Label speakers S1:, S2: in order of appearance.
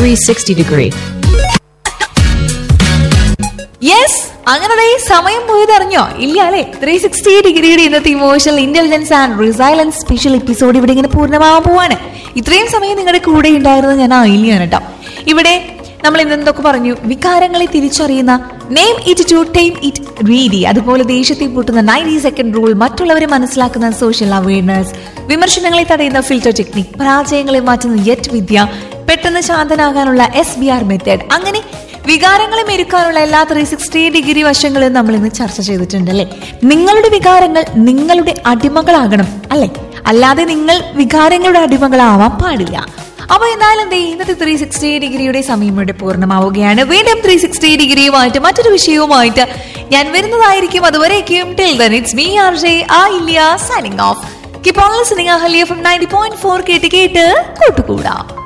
S1: 360 degree.
S2: Yes അങ്ങനെ ഈ സമയം പോയത് അറിഞ്ഞോ ഇല്ല അല്ലെ ത്രീ സിക്സ്റ്റി ഡിഗ്രിയുടെ ഇന്നത്തെ emotional intelligence and resilience special episode ഇവിടെ ഇങ്ങനെ പൂർണ്ണമാവാൻ പോവാണ് ഇത്രയും സമയം നിങ്ങളുടെ കൂടെ ഉണ്ടായിരുന്നത് ഞാൻ ആയില്ലാണ് കേട്ടോ ഇവിടെ നമ്മൾ ഇന്ന് എന്തൊക്കെ പറഞ്ഞു വികാരങ്ങളെ തിരിച്ചറിയുന്ന name it to tame it it അതുപോലെ ദേഷ്യത്തെ പൂട്ടുന്ന നയൻറ്റി സെക്കൻഡ് റൂൾ മറ്റുള്ളവരെ മനസ്സിലാക്കുന്ന സോഷ്യൽ അവയർനെസ് വിമർശനങ്ങളെ തടയുന്ന ഫിൽറ്റർ ടെക്നിക് പരാജയങ്ങളെ മാറ്റുന്ന യെറ്റ് വിദ്യ പെട്ടെന്ന് ശാന്തനാകാനുള്ള എസ് ബി ആർ മെത്തേഡ് അങ്ങനെ വികാരങ്ങളെ മെരുക്കാനുള്ള എല്ലാ ത്രീ സിക്സ്റ്റി ഡിഗ്രി വശങ്ങളും നമ്മൾ ഇന്ന് ചർച്ച ചെയ്തിട്ടുണ്ട് അല്ലേ നിങ്ങളുടെ വികാരങ്ങൾ നിങ്ങളുടെ അടിമകളാകണം അല്ലെ അല്ലാതെ നിങ്ങൾ വികാരങ്ങളുടെ അടിമകളാവാൻ പാടില്ല അപ്പൊ എന്തായാലും എന്തേ ഇന്നത്തെ ത്രീ സിക്സ്റ്റി ഡിഗ്രിയുടെ സമയം ഇവിടെ പൂർണ്ണമാവുകയാണ് വീണ്ടും ത്രീ സിക്സ്റ്റി ഡിഗ്രിയുമായിട്ട് മറ്റൊരു വിഷയവുമായിട്ട് ഞാൻ വരുന്നതായിരിക്കും അതുവരേക്കും till then it's me R J ആ ഇല്ല സൈനിങ് ഓഫ് കിപ്പോൾ listening Ahalya from ninety point four കേട്ട് കേട്ട് കൂട്ടുകൂടാം